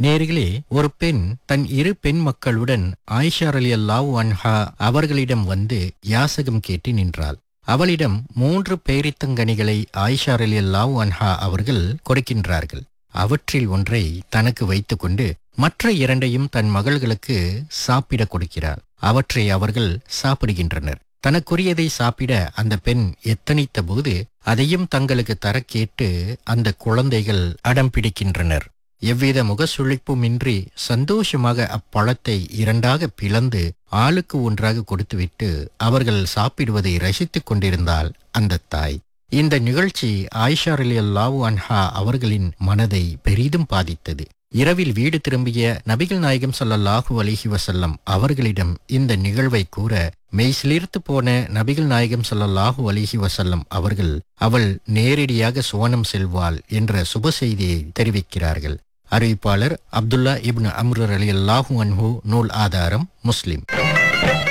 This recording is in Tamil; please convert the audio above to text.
நேர்களே ஒரு பெண் தன் இரு பெண் மக்களுடன் ஆயிஷா அலி அல்லாஹ் அன்ஹா அவர்களிடம் வந்து யாசகம் கேட்டு நின்றாள் அவளிடம் மூன்று பேரித்தங்கனிகளை ஆயிஷா அலி அல்லாஹ் அன்ஹா அவர்கள் கொடுக்கின்றார்கள் அவற்றில் ஒன்றை தனக்கு வைத்துக்கொண்டு மற்ற இரண்டையும் தன் மகள்களுக்கு சாப்பிட கொடுக்கிறார் அவற்றை அவர்கள் சாப்பிடுகின்றனர் தனக்குரியதை சாப்பிட அந்த பெண் எத்தனித்த போது அதையும் தங்களுக்கு தர கேட்டு அந்த குழந்தைகள் அடம் பிடிக்கின்றனர் எவ்வித முகசுழிப்புமின்றி சந்தோஷமாக அப்பழத்தை இரண்டாக பிளந்து ஆளுக்கு ஒன்றாக கொடுத்துவிட்டு அவர்கள் சாப்பிடுவதை ரசித்துக் கொண்டிருந்தாள் அந்த தாய் இந்த நிகழ்ச்சி ஆயிஷா அலி அல்லாஹு அன்ஹா அவர்களின் மனதை பெரிதும் பாதித்தது இரவில் வீடு திரும்பிய நபிகள் நாயகம் ஸல்லல்லாஹு அலைஹி வஸல்லம் அவர்களிடம் இந்த நிகழ்வை கூற மெய்சிலிர்த்து போன நபிகள் நாயகம் ஸல்லல்லாஹு அலைஹி வஸல்லம் அவர்கள் அவள் நேரடியாக சுவனம் செல்வாள் என்ற சுப செய்தியை தெரிவிக்கிறார்கள் அறிவிப்பாளர் அப்துல்லா இப்னு அம்ரு அலி அல்லாஹு அன்ஹு நூல் ஆதாரம் முஸ்லிம்